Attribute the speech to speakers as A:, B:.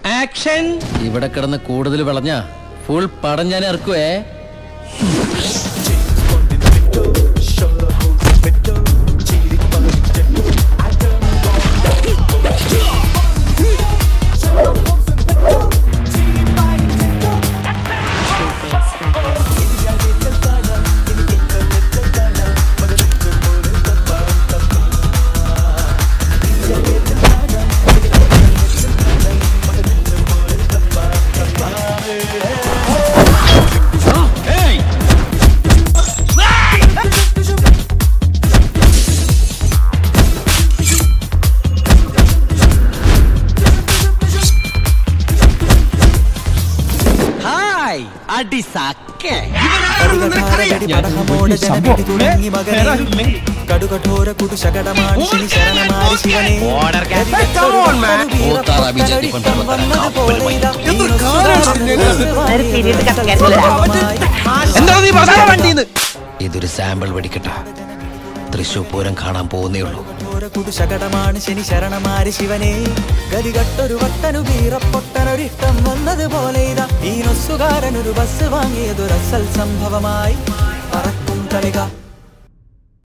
A: action ഇവിടെ കിടന്ന് കൂടുതൽ വിളഞ്ഞ ഫുൾ പടം ഞാൻ ഇറക്കുവേ ഹായ് അടി സക്കേ
B: കടുകഠോര കുടുശകടമാണ് ശനി ശരണമാരി ശിവനെ
A: ഓത്താറ ബിജെപി
C: എന്താ നീ പറഞ്ഞ വണ്ടിന്ന്
A: ഇതൊരു സാമ്പിൾ വെടിക്കട്ട തൃശൂർ പൂരം കാണാൻ പോകുന്നേ ഉള്ളൂ
B: കഠോര കുടുശകടമാണ് ശനി ശരണമാരി ശിവനെ ഗതികട്ടൊരു വട്ടനു വീറപ്പൊട്ടനൊരിട്ടം വന്നതുപോലെ ഇതാ ഈ നൊസ്സുകാരനൊരു ബസ് വാങ്ങിയതൊരസൽ സംഭവമായി പറക്കും തളിക